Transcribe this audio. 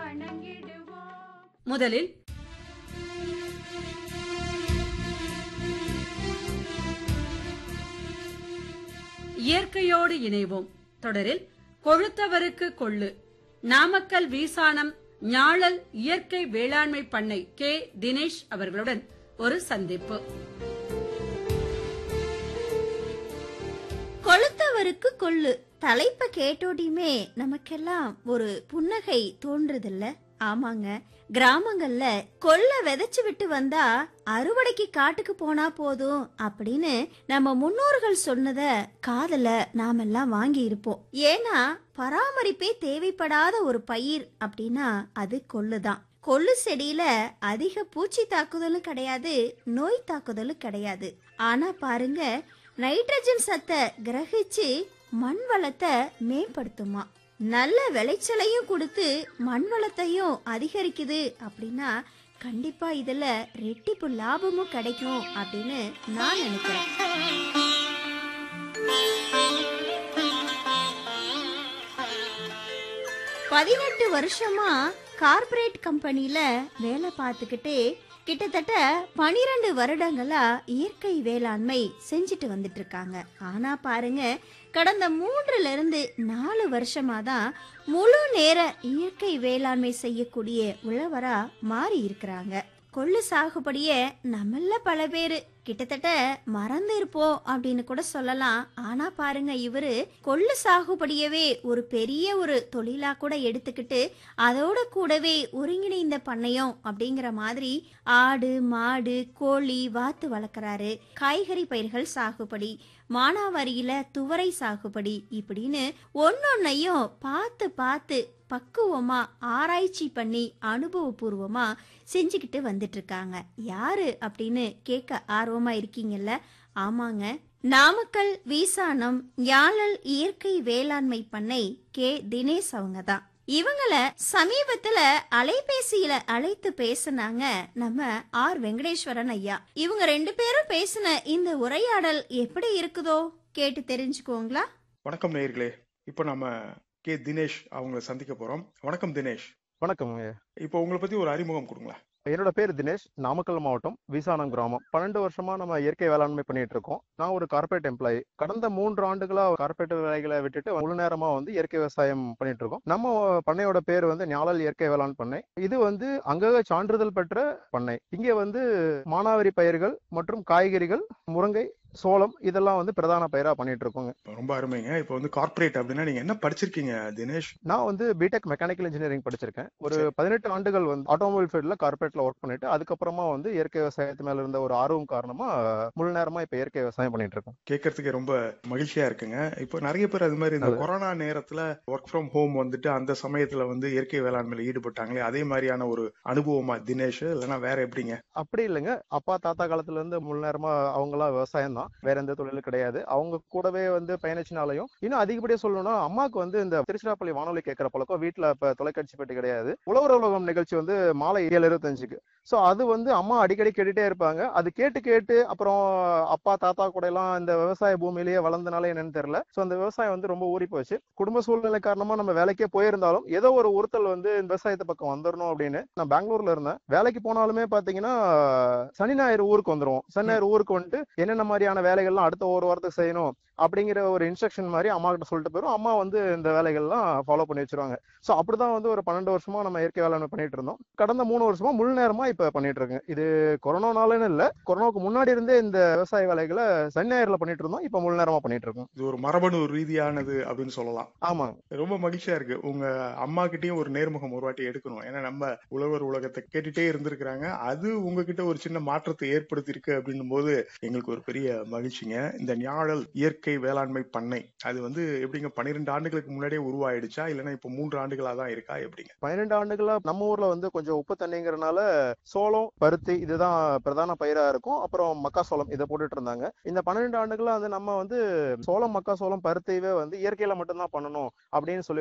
வணங்கிடுவோம் முதலில் இயற்கையோடு இணைவோம் தொடரில் கொழுத்தவருக்கு கொள்ளு நாமக்கல் வீசானம் ஞாழல் இயற்கை வேளாண்மை பண்ணை கே தினேஷ் அவர்களுடன் ஒரு சந்திப்பு கொளுத்தவருக்கு கொள்ளு தலைப்ப கேட்டோடியுமே நமக்கெல்லாம் ஒரு புன்னகை தோன்றுதில்ல ஆமாங்க கிராமங்கள்ல கொல்ல விதைச்சு விட்டு வந்தா அறுவடைக்கு காட்டுக்கு போனா போதும் அப்படின்னு நம்ம முன்னோர்கள் சொன்னத காதல நாமெல்லாம் வாங்கி இருப்போம் ஏன்னா பராமரிப்பே தேவைப்படாத ஒரு பயிர் அப்படின்னா அது கொள்ளுதான் கொள்ளு செடியில அதிக பூச்சி தாக்குதலும் கிடையாது நோய் தாக்குதலும் கிடையாது ஆனா பாருங்க நைட்ரஜன் சத்தை கிரகிச்சு மண் வளத்தை மேம்படுத்துமா நல்ல விளைச்சலையும் கொடுத்து மண் வளத்தையும் அதிகரிக்குது அப்படின்னா கண்டிப்பா இதுல ரெட்டிப்பு லாபமும் கிடைக்கும் அப்படின்னு நான் நினைக்கிறேன் பதினெட்டு வருஷமா கார்ப்பரேட் கம்பெனில வேலை பார்த்துக்கிட்டே கிட்டத்தட்ட பனிரெண்டு வருடங்களா இயற்கை வேளாண்மை செஞ்சுட்டு வந்துட்டு இருக்காங்க ஆனா பாருங்க கடந்த மூன்றுல இருந்து நாலு வருஷமா தான் முழு நேர இயற்கை வேளாண்மை செய்யக்கூடிய உழவரா மாறி இருக்கிறாங்க கொள்ளு சாகுபடிய நம்மள பல பேரு கிட்டத்தட்ட மறந்து இருப்போம் அப்படின்னு கூட சொல்லலாம் ஆனா பாருங்க இவரு கொள்ளு சாகுபடியவே ஒரு பெரிய ஒரு தொழிலா கூட எடுத்துக்கிட்டு அதோட கூடவே ஒருங்கிணைந்த பண்ணையம் அப்படிங்கிற மாதிரி ஆடு மாடு கோழி வாத்து வளர்க்குறாரு காய்கறி பயிர்கள் சாகுபடி மானாவாரியில துவரை சாகுபடி இப்படின்னு ஒன்னொன்னையும் பார்த்து பார்த்து பக்குவமா ஆராய்ச்சி பண்ணி அனுபவபூர்வமா செஞ்சுக்கிட்டு வந்துட்டு இருக்காங்க யாரு அப்படின்னு கேட்க ஆர்வமா இருக்கீங்கல்ல ஆமாங்க நாமக்கல் வீசானம் யாழல் இயற்கை வேளாண்மை பண்ணை கே தினேஷ் அவங்க தான் இவங்கள சமீபத்துல அலைபேசியில அழைத்து பேசுனாங்க நம்ம ஆர் வெங்கடேஸ்வரன் ஐயா இவங்க ரெண்டு பேரும் பேசின இந்த உரையாடல் எப்படி இருக்குதோ கேட்டு தெரிஞ்சுக்கோங்களா வணக்கம் நேயர்களே இப்போ நம்ம கே தினேஷ் அவங்கள சந்திக்க போறோம் வணக்கம் தினேஷ் வணக்கம் இப்போ உங்களை பத்தி ஒரு அறிமுகம் கொடுங்களேன் என்னோட பேர் தினேஷ் நாமக்கல் மாவட்டம் விசானம் கிராமம் பன்னெண்டு வருஷமா நம்ம இயற்கை வேளாண்மை பண்ணிட்டு இருக்கோம் நான் ஒரு கார்பரேட் எம்ப்ளாயி கடந்த மூன்று ஆண்டுகளா கார்பரேட் வேலைகளை விட்டுட்டு முழு நேரமா வந்து இயற்கை விவசாயம் பண்ணிட்டு இருக்கோம் நம்ம பண்ணையோட பேர் வந்து ஞாழல் இயற்கை வேளாண் பண்ணை இது வந்து அங்கக சான்றிதழ் பெற்ற பண்ணை இங்க வந்து மானாவாரி பயிர்கள் மற்றும் காய்கறிகள் முருங்கை சோளம் இதெல்லாம் வந்து பிரதான பயிரா பண்ணிட்டு இருக்கோங்க ரொம்ப அருமைங்க இப்போ வந்து கார்ப்பரேட் அப்படின்னா நீங்க என்ன படிச்சிருக்கீங்க தினேஷ் நான் வந்து பிடெக் மெக்கானிக்கல் இன்ஜினியரிங் படிச்சிருக்கேன் ஒரு சரி. பதினெட்டு ஆண்டுகள் வந்து ஆட்டோமொபைல் ஃபீல்ட்ல கார்பரேட்ல ஒர்க் பண்ணிட்டு அதுக்கப்புறமா வந்து இயற்கை விவசாயத்து மேல இருந்த ஒரு ஆர்வம் காரணமா முழு நேரமா இப்ப இயற்கை விவசாயம் பண்ணிட்டு இருக்கோம் கேட்கறதுக்கு ரொம்ப மகிழ்ச்சியா இருக்குங்க இப்போ நிறைய பேர் அது மாதிரி இந்த அது- கொரோனா நேரத்துல ஒர்க் ஃப்ரம் ஹோம் வந்துட்டு அந்த சமயத்துல வந்து இயற்கை வேளாண்மையில ஈடுபட்டாங்களே அதே மாதிரியான ஒரு அனுபவமா தினேஷ் இல்லைன்னா வேற எப்படிங்க அப்படி இல்லைங்க அப்பா தாத்தா காலத்துல இருந்து முழு நேரமா அவங்களாம் விவசாயம் தான் வேற எந்த தொழிலும் கிடையாது அவங்க கூடவே வந்து பயணிச்சினாலையும் இன்னும் அதிகப்படியா சொல்லணும்னா அம்மாவுக்கு வந்து இந்த திருச்சிராப்பள்ளி வானொலி கேட்கிற பழக்கம் வீட்டுல இப்ப தொலைக்காட்சி பெட்டி கிடையாது உழவர் உலகம் நிகழ்ச்சி வந்து மாலை ஏழு இருபத்தஞ்சுக்கு சோ அது வந்து அம்மா அடிக்கடி கேட்டுட்டே இருப்பாங்க அது கேட்டு கேட்டு அப்புறம் அப்பா தாத்தா கூட எல்லாம் இந்த விவசாய பூமியிலேயே வளர்ந்தனால என்னன்னு தெரியல சோ அந்த விவசாயம் வந்து ரொம்ப ஊறி போச்சு குடும்ப சூழ்நிலை காரணமா நம்ம வேலைக்கே போயிருந்தாலும் ஏதோ ஒரு உறுத்தல் வந்து இந்த விவசாயத்து பக்கம் வந்துடணும் அப்படின்னு நான் பெங்களூர்ல இருந்தேன் வேலைக்கு போனாலுமே பாத்தீங்கன்னா சனி ஞாயிறு ஊருக்கு வந்துருவோம் சனி ஞாயிறு ஊருக்கு வந்துட்டு என்னென்ன மாதிரியான வேலைகள்லாம் அடுத்த ஒரு வாரத்துக்கு செய்யணும் அப்படிங்கிற ஒரு இன்ஸ்ட்ரக்ஷன் மாதிரி அம்மா கிட்ட சொல்லிட்டு போயிரும் அம்மா வந்து இந்த வேலைகள்லாம் ஃபாலோ பண்ணி வச்சிருவாங்க சோ அப்படிதான் வந்து ஒரு பன்னெண்டு வருஷமா நம்ம இயற்கை வேளாண்மை பண்ணிட்டு இருந்தோம் கடந்த மூணு வருஷமா முழு நேரமா இப்ப பண்ணிட்டு இருக்கேன் இது கொரோனானாலன்னு இல்ல கொரோனாவுக்கு முன்னாடி இருந்தே இந்த விவசாய வேலைகளை சனி ஞாயிறுல பண்ணிட்டு இருந்தோம் இப்ப முழு நேரமா பண்ணிட்டு இருக்கோம் இது ஒரு மரபணு ரீதியானது அப்படின்னு சொல்லலாம் ஆமாங்க ரொம்ப மகிழ்ச்சியா இருக்கு உங்க அம்மா கிட்டயும் ஒரு நேர்முகம் ஒரு வாட்டி எடுக்கணும் ஏன்னா நம்ம உழவர் உலகத்தை கேட்டுட்டே இருந்திருக்கிறாங்க அது உங்ககிட்ட ஒரு சின்ன மாற்றத்தை ஏற்படுத்தி இருக்கு அப்படின்னும் போது எங்களுக்கு ஒரு பெரிய மகிழ்ச்சிங்க இந்த ஞாழல் இயற்கை வேளாண்மை பண்ணை அது வந்து எப்படிங்க பன்னிரெண்டு ஆண்டுகளுக்கு முன்னாடியே உருவாயிடுச்சா இல்லைன்னா இப்ப மூன்று ஆண்டுகளா தான் இருக்கா எப்படிங்க பன்னிரெண்டு ஆண்டுகளா நம்ம ஊர்ல வந்து கொஞ்சம் உப்பு தண்ணிங்கிறனால சோளம் பருத்தி இதுதான் பிரதான பயிரா இருக்கும் அப்புறம் மக்காசோளம் இதை போட்டுட்டு இருந்தாங்க இந்த பன்னிரெண்டு ஆண்டுகளா வந்து நம்ம வந்து சோளம் மக்காசோளம் பருத்தியவே வந்து இயற்கையில மட்டும்தான் பண்ணணும் அப்படின்னு சொல்லி